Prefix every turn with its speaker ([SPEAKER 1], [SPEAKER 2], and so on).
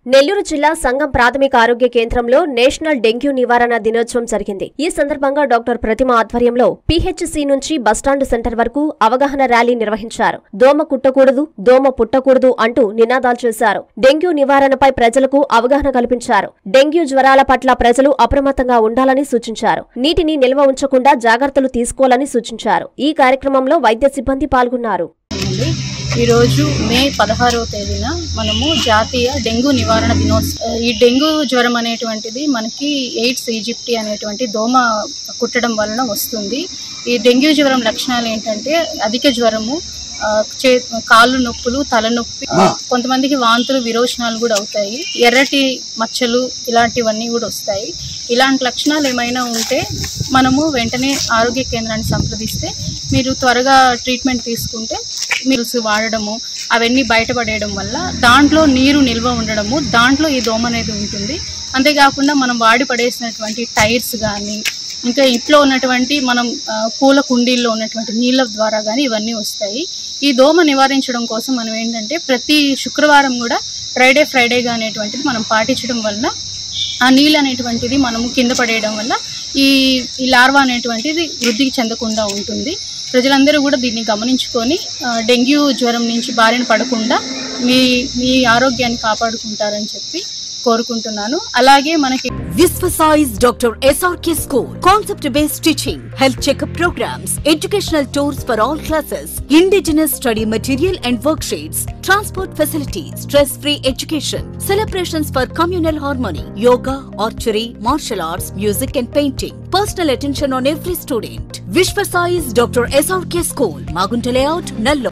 [SPEAKER 1] నెల్లూరు జిల్లా సంఘం ప్రాథమిక ఆరోగ్య కేంద్రంలో నేషనల్ డెంగ్యూ నివారణ దినోత్సవం జరిగింది ఈ సందర్భంగా డాక్టర్ ప్రతిమ ఆధ్వర్యంలో పీహెచ్సీ నుంచి బస్టాండ్ సెంటర్ వరకు అవగాహన ర్యాలీ నిర్వహించారు దోమ కుట్టకూడదు దోమ పుట్టకూడదు అంటూ నినాదాలు చేశారు డెంగ్యూ నివారణపై ప్రజలకు అవగాహన కల్పించారు డెంగ్యూ జ్వరాల పట్ల ప్రజలు అప్రమత్తంగా ఉండాలని సూచించారు నీటిని నిల్వ ఉంచకుండా జాగ్రత్తలు తీసుకోవాలని సూచించారు ఈ కార్యక్రమంలో వైద్య సిబ్బంది పాల్గొన్నారు
[SPEAKER 2] ఉంది ఈరోజు మే పదహారవ తేదీన మనము జాతీయ డెంగ్యూ నివారణ దినోత్సవం ఈ డెంగ్యూ జ్వరం అనేటువంటిది మనకి ఎయిడ్స్ ఈజిప్టి అనేటువంటి దోమ కుట్టడం వలన వస్తుంది ఈ డెంగ్యూ జ్వరం లక్షణాలు ఏంటంటే అధిక జ్వరము ఆ, చే కాళ్ళు నొప్పులు తలనొప్పి ఆ, కొంతమందికి వాంతులు విరోచనాలు కూడా అవుతాయి ఎర్రటి మచ్చలు ఇలాంటివన్నీ కూడా వస్తాయి ఇలాంటి లక్షణాలు ఏమైనా ఉంటే మనము వెంటనే ఆరోగ్య కేంద్రాన్ని సంప్రదిస్తే మీరు త్వరగా ట్రీట్మెంట్ తీసుకుంటే మీరు వాడడము అవన్నీ బయటపడేయడం వల్ల దాంట్లో నీరు నిల్వ ఉండడము దాంట్లో ఈ దోమ అనేది ఉంటుంది అంతేకాకుండా మనం వాడి పడేసినటువంటి టైర్స్ కానీ ఇంకా ఇంట్లో ఉన్నటువంటి మనం ఆ, పూల కుండీల్లో ఉన్నటువంటి నీళ్ళ ద్వారా కానీ ఇవన్నీ వస్తాయి ఈ దోమ నివారించడం కోసం మనం ఏంటంటే ప్రతి శుక్రవారం కూడా ఫ్రైడే ఫ్రైడేగా అనేటువంటిది మనం పాటించడం వలన ఆ నీళ్ళు అనేటువంటిది మనము కింద పడేయడం వల్ల ఈ ఈ లార్వా అనేటువంటిది వృద్ధికి చెందకుండా ఉంటుంది ప్రజలందరూ కూడా దీన్ని గమనించుకొని ఆ, డెంగ్యూ జ్వరం నుంచి బారిన పడకుండా మీ మీ ఆరోగ్యాన్ని కాపాడుకుంటారని చెప్పి కోరుకుంటున్నాను అలాగే మనకి
[SPEAKER 3] Visvasize Dr. SRK School. Concept based teaching, health checkup programs, educational tours for all classes, indigenous study material and worksheets, transport facilities, stress free education, celebrations for communal harmony, yoga, archery, martial arts, music and painting. Personal attention on every student. Vishvasize Dr. SRK School, Magunta Layout, Nallo.